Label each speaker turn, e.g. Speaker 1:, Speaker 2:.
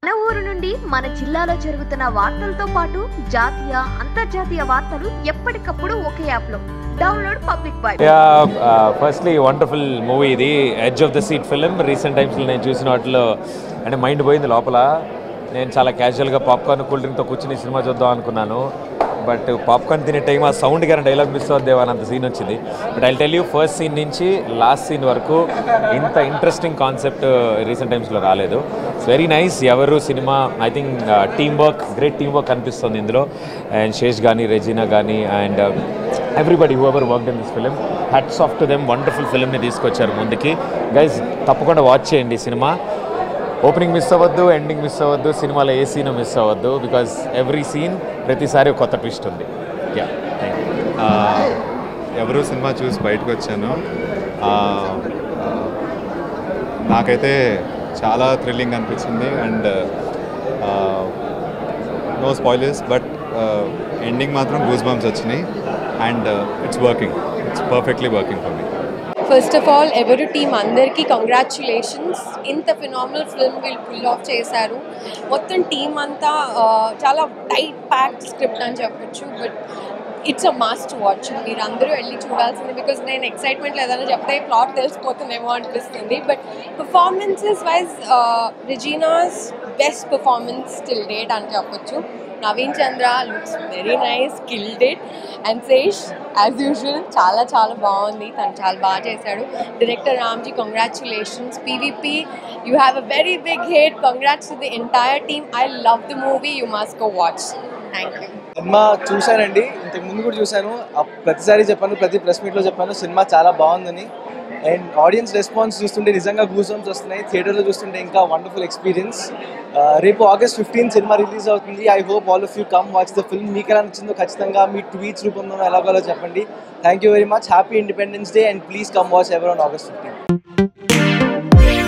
Speaker 1: మన ఊరు నుండి మన జిల్లాలో జరుగుతున్న వార్తలతో పాటు జాతీయ అంతర్జాతీయ వార్తలు ఎప్పటికప్పుడు ఒకే యాప్ లో download public by
Speaker 2: ya firstly wonderful movie ఇది edge of the seat film recent టైమ్స్లో నేను చూసిన వాటిలో అంటే మైండ్ పోయింది లోపల నేను చాలా క్యాజువల్గా పాప్కార్న్ కూల్ డ్రింక్తో కూర్చుని సినిమా చూద్దాం అనుకున్నాను బట్ పాప్కార్న్ తినే టైం ఆ సౌండ్ కానీ డైలాగ్ మిస్ అవుద్దేమో అని అంత సీన్ వచ్చింది but I tell you first scene నుంచి లాస్ట్ సీన్ వరకు ఇంత ఇంట్రెస్టింగ్ కాన్సెప్ట్ రీసెంట్ టైమ్స్లో రాలేదు ఇట్స్ వెరీ నైస్ ఎవరు cinema I think team work great team work అనిపిస్తుంది ఇందులో అండ్ శేష్ కానీ రెజినా కానీ and everybody who ever work in this film hats off to them wonderful ఫిల్మ్ని తీసుకొచ్చారు ముందుకి గైజ్ తప్పకుండా వాచ్ చేయండి ఈ సినిమా ఓపెనింగ్ మిస్ అవ్వద్దు ఎండింగ్ మిస్ అవ్వద్దు సినిమాలో ఏ సీన్ మిస్ అవ్వద్దు బికాజ్ ఎవ్రీ సీన్ ప్రతిసారి ఒక కొత్త ట్విస్ట్ ఉంది యా థ్యాంక్ యూ
Speaker 3: ఆ, ఎవరు సినిమా చూసి బయటకు వచ్చాను ఆ, ఆ, నాకైతే చాలా థ్రిల్లింగ్ అనిపించింది and no spoilers but ending మాత్రం గూస్ బంప్స్ వచ్చినాయి and it's working it's perfectly working for me
Speaker 4: first of all ఎవరు టీం అందరికీ కంగ్రాచులేషన్స్ ఇంత ఫినామినల్ ఫిల్మ్ వీళ్ళు పుల్ ఆఫ్ చేశారు మొత్తం టీం అంతా ఆ, చాలా టైట్ ప్యాక్డ్ స్క్రిప్ట్ అని చెప్పొచ్చు but it's a must watch మీరు అందరూ వెళ్ళి చూడాల్సింది బికాజ్ నేను ఎక్సైట్మెంట్ ఏదైనా చెప్తే ప్లాట్ తెలిసిపోతుందేమో అనిపిస్తుంది but performances wise Regina's best performance till date అని చెప్పొచ్చు Naveen Chandra looks very nice killed it and Sesh as usual చాలా చాలా బాగుంది తను చాలా బాగా చేశాడు director Ramji congratulations PVP you have a very big hit congrats to the entire team I love the movie you must go watch thank you
Speaker 5: cinema చూశానండి ఇంతకు ముందు కూడా చూశాను ఆ ప్రతిసారి చెప్పాను ప్రతి ప్రెస్ మీట్లో చెప్పాను సినిమా చాలా బాగుందని అండ్ ఆడియన్స్ రెస్పాన్స్ చూస్తుంటే నిజంగా గూస్ బంప్స్ వస్తున్నాయి థియేటర్లో చూస్తుంటే ఇంకా వండర్ఫుల్ ఎక్స్పీరియన్స్ రేపు ఆగస్ట్ ఫిఫ్టీన్ సినిమా రిలీజ్ అవుతుంది I hope all of you come watch the film మీకు ఎలా నచ్చిందో ఖచ్చితంగా మీ ట్వీట్స్ రూపంలో ఎలాగోలో చెప్పండి thank you very much happy Independence Day and please come watch ever on August fifteen